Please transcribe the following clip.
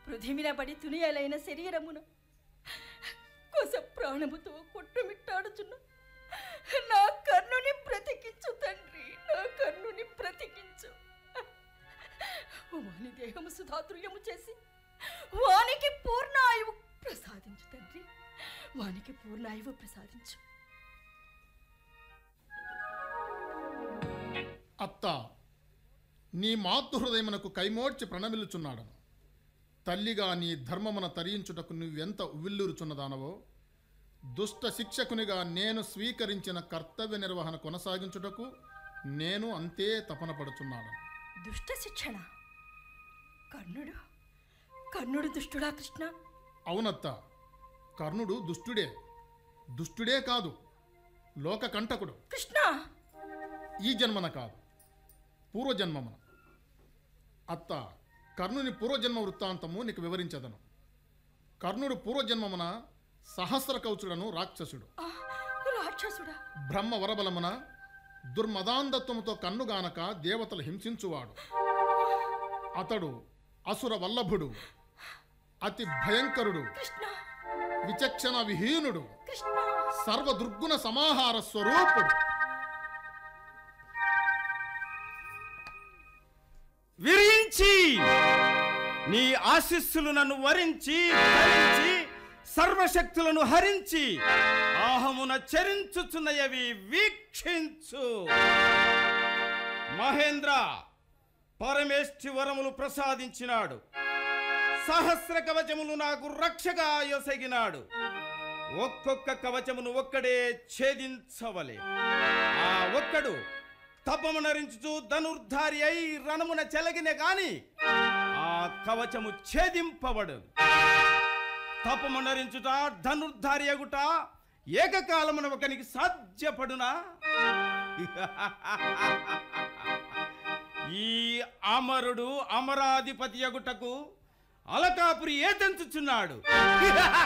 పృథిమిన పడి తునియలైన శరీరమున కొస ప్రాణముతో కొట్టుమిట్టాడుచున్న నా కర్ణుని బ్రతికించు తండ్రి నా కర్ణుని బ్రతికించు వాని దేహము సుధాతుల్యము చేసి వానికి పూర్ణాయువు ప్రసాదించు తండ్రి వానికి పూర్ణాయువు ప్రసాదించు అత్త నీ మాతృహృదయమునకు కైమోడ్చి ప్రణమిల్లుచున్నాడను తల్లిగా నీ ధర్మమున తరించుటకు నువ్వెంత ఉవ్విల్లురుచున్నదానవో దుష్ట శిక్షకునిగా నేను స్వీకరించిన కర్తవ్య నిర్వహణ కొనసాగించుటకు నేను అంతే తపన పడుచున్నాను దుష్ట శిక్షణ కర్ణుడు కర్ణుడు దుష్టుడా కృష్ణ అవునత్త కర్ణుడు దుష్టుడే దుష్టుడే కాదు లోక కంటకుడు కృష్ణ ఈ జన్మన కాదు పూర్వజన్మమున అత్త కర్ణుని పూర్వజన్మ వృత్తాంతము నీకు వివరించదను కర్ణుడు పూర్వజన్మమున సహస్ర కౌచుడను రాక్షసుడు ఆ, రాక్షసుడా బ్రహ్మ వరబలమున దుర్మదాంధత్వముతో కన్నుగానక దేవతలు హింసించువాడు అతడు అసుర వల్లభుడు అతి భయంకరుడు కృష్ణ విచక్షణ విహీనుడు కృష్ణ సర్వ దుర్గుణ సమాహార స్వరూపుడు విరించి నీ ఆశీస్సులు నన్ను వరించి ధరించి సర్వశక్తులను హరించి ఆహమున చరించుచున్నయవి వీక్షించు మహేంద్ర పరమేష్ఠి వరములు ప్రసాదించినాడు సహస్ర కవచములు నాకు రక్షగా యొసగినాడు ఒక్కొక్క కవచమును ఒక్కడే ఛేదించవలే ఆ ఒక్కడు తపమునరించుచు ధనుర్ధారి అయి రణమున చెలగిన గాని ఆ కవచము ఛేదింపబడు తపమునరించుట ధనుర్ధారి అగుట ఏకకాలమున ఒకనికి సాధ్యపడునా ఈ అమరుడు అమరాధిపతి అగుటకు అలకాపురి ఏతెంచుచున్నాడు